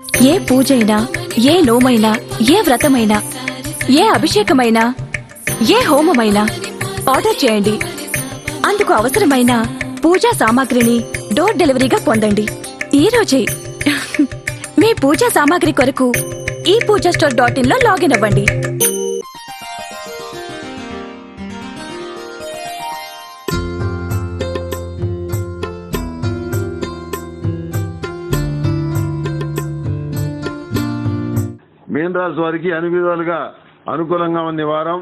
ఏ పూజైనా ఏ నోమైనా ఏ వ్రతమైనా ఏ అభిషేకమైనా ఏ హోమమైనా ఆర్డర్ చేయండి అందుకు అవసరమైన పూజా సామాగ్రిని డోర్ డెలివరీగా పొందండి ఈ రోజే మీ పూజా సామాగ్రి కొరకు ఈ పూజా స్టోర్ డాట్ ఇన్ లో లాగిన్ అవ్వండి మీన రాశి వారికి అన్ని విధాలుగా అనుకూలంగా ఉంది ఈ వారం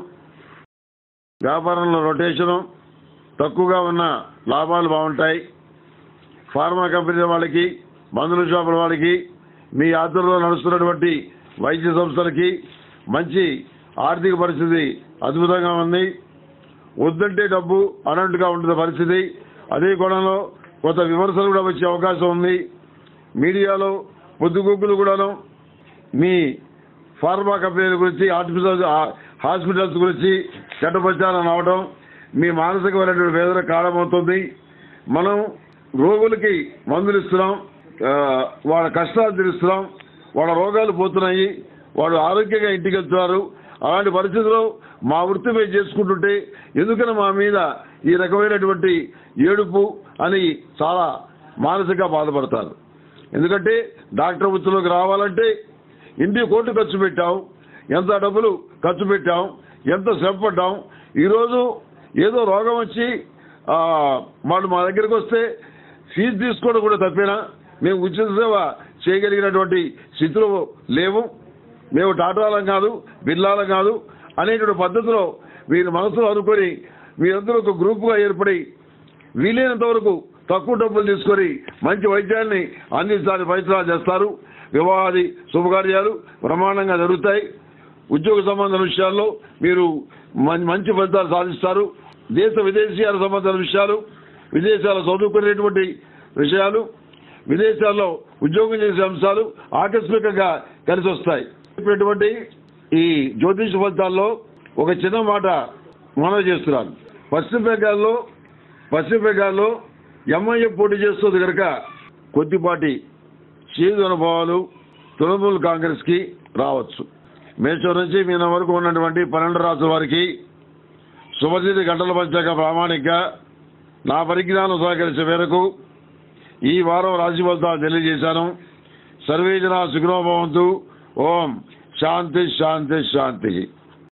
వ్యాపారంలో రొటేషను తక్కువగా ఉన్న లాభాలు బాగుంటాయి ఫార్మా కంపెనీల వాళ్ళకి మందుల షాపుల వాళ్ళకి మీ ఆధ్వర్యంలో నడుస్తున్నటువంటి వైద్య సంస్థలకి మంచి ఆర్థిక పరిస్థితి అద్భుతంగా ఉంది వద్దంటే డబ్బు అన్నట్టుగా ఉంటుంది పరిస్థితి అదే కోణంలో కొంత విమర్శలు కూడా వచ్చే అవకాశం ఉంది మీడియాలో పొద్దుగూకులు కూడాను మీ ఫార్మా కంపెనీల గురించి హాస్పిటల్స్ హాస్పిటల్స్ గురించి చెడ్డ ప్రచారం రావడం మీ మానసికమైనటువంటి వేదన కారణమవుతుంది మనం రోగులకి మందులు ఇస్తున్నాం ఆ, వాళ్ళ కష్టాలు తీరుస్తున్నాం వాళ్ళ రోగాలు పోతున్నాయి వాళ్ళు ఆరోగ్యంగా ఇంటికి వెళ్తున్నారు అలాంటి పరిస్థితుల్లో మా వృత్తి మేము చేసుకుంటుంటే ఎందుకని మా మీద ఈ రకమైనటువంటి ఏడుపు అని చాలా మానసికంగా బాధపడతారు ఎందుకంటే డాక్టర్ వృత్తిలోకి రావాలంటే ఇంటి కోట్లు ఖర్చు పెట్టాం ఎంత డబ్బులు ఖర్చు పెట్టాం ఎంత శ్రమ పడ్డాం ఈరోజు ఏదో రోగం వచ్చి ఆ, వాళ్ళు మా దగ్గరికి వస్తే ఫీజు తీసుకోవడం కూడా తప్పేనా మేము ఉచిత సేవ చేయగలిగినటువంటి స్థితిలో లేవు మేము టాటాలం కాదు బిల్లాలం కాదు అనేటువంటి పద్ధతిలో మీరు మనసులో అనుకొని మీరందరూ ఒక గ్రూపుగా ఏర్పడి వీలైనంత వరకు తక్కువ డబ్బులు తీసుకొని మంచి వైద్యాన్ని అందించడానికి ప్రయత్నాలు చేస్తారు వివాహాది శుభకార్యాలు బ్రహ్మాండంగా జరుగుతాయి ఉద్యోగ సంబంధం విషయాల్లో మీరు మం- మంచి ఫలితాలు సాధిస్తారు దేశ విదేశీయాల సంబంధించిన విషయాలు విదేశాల్లో చదువుకునేటువంటి విషయాలు విదేశాల్లో ఉద్యోగం చేసే అంశాలు ఆకస్మికంగా కలిసి వస్తాయి చెప్పినటువంటి ఈ జ్యోతిష ఫలితాల్లో ఒక చిన్న మాట మనవి చేస్తున్నాను పశ్చిమ బెంగాల్లో పశ్చిమ బెంగాల్లో ఎంఐఎం పోటీ చేస్తుంది కనుక కొద్దిపాటి చేదు అనుభవాలు తృణమూల్ కాంగ్రెస్ కి రావచ్చు మేషం నుంచి మీన వరకు ఉన్నటువంటి పన్నెండు రాష్ట్రాల వారికి శుభతిథి గంటల పంచాక ప్రామాణిక నా పరిజ్ఞానం సహకరించే మేరకు ఈ వారం రాశి ఫలితాలు తెలియజేశాను సర్వేజన సుఖనోభవంతు ఓం శాంతి శాంతి శాంతి